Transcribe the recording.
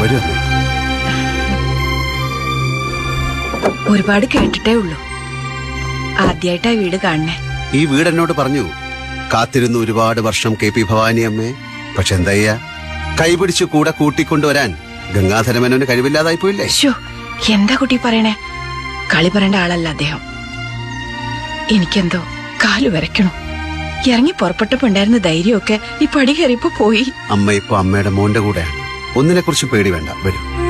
വരൂ അമ്മേ ഒരുപാട് കേട്ടിട്ടേ ഉള്ളൂ ആദ്യായിട്ടാ വീട് കാണണേ ഈ വീട് എന്നോട് പറഞ്ഞു കാത്തിരുന്നു ഒരുപാട് വർഷം കെ പി ഭവാനി അമ്മേ പക്ഷെ എന്താ കൈപിടിച്ച് കൂടെ കൂട്ടിക്കൊണ്ടുവരാൻ ഗംഗാധരമേനോന് കഴിവില്ലാതായി പോയില്ലേ ശോ എന്താ കുട്ടി പറയണേ കളി പറയേണ്ട ആളല്ല അദ്ദേഹം എനിക്കെന്തോ കാലു വരയ്ക്കണു ഇറങ്ങി പുറപ്പെട്ടപ്പോ ഉണ്ടായിരുന്ന ധൈര്യമൊക്കെ ഈ പടി കയറിയപ്പോ പോയി അമ്മ ഇപ്പൊ അമ്മയുടെ മോന്റെ കൂടെയാണ് ഒന്നിനെ കുറിച്ച് പേടി വേണ്ട വരൂ